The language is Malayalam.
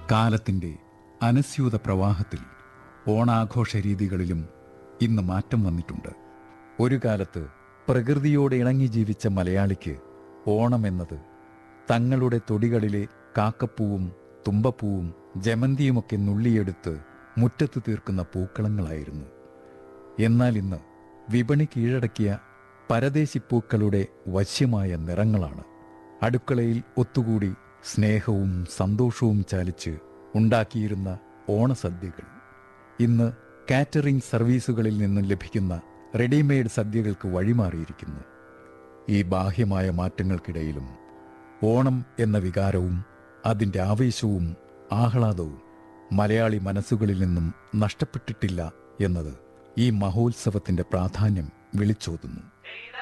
കാലത്തിന്റെ അനസ്യൂത പ്രവാഹത്തിൽ ഓണാഘോഷ രീതികളിലും ഇന്ന് മാറ്റം വന്നിട്ടുണ്ട് ഒരു കാലത്ത് പ്രകൃതിയോട് ഇണങ്ങി ജീവിച്ച മലയാളിക്ക് ഓണം എന്നത് തങ്ങളുടെ തൊടികളിലെ കാക്കപ്പൂവും തുമ്പപ്പൂവും ജമന്തിയുമൊക്കെ നുള്ളിയെടുത്ത് മുറ്റത്ത് തീർക്കുന്ന പൂക്കളങ്ങളായിരുന്നു എന്നാൽ ഇന്ന് വിപണി കീഴടക്കിയ പരദേശി പൂക്കളുടെ വശ്യമായ നിറങ്ങളാണ് അടുക്കളയിൽ ഒത്തുകൂടി സ്നേഹവും സന്തോഷവും ചാലിച്ച് ഉണ്ടാക്കിയിരുന്ന ഓണസദ്യകൾ ഇന്ന് കാറ്ററിംഗ് സർവീസുകളിൽ നിന്നും ലഭിക്കുന്ന റെഡിമെയ്ഡ് സദ്യകൾക്ക് വഴിമാറിയിരിക്കുന്നു ഈ ബാഹ്യമായ മാറ്റങ്ങൾക്കിടയിലും ഓണം എന്ന വികാരവും അതിൻ്റെ ആവേശവും ആഹ്ലാദവും മലയാളി മനസ്സുകളിൽ നിന്നും നഷ്ടപ്പെട്ടിട്ടില്ല എന്നത് ഈ മഹോത്സവത്തിന്റെ പ്രാധാന്യം വിളിച്ചോതുന്നു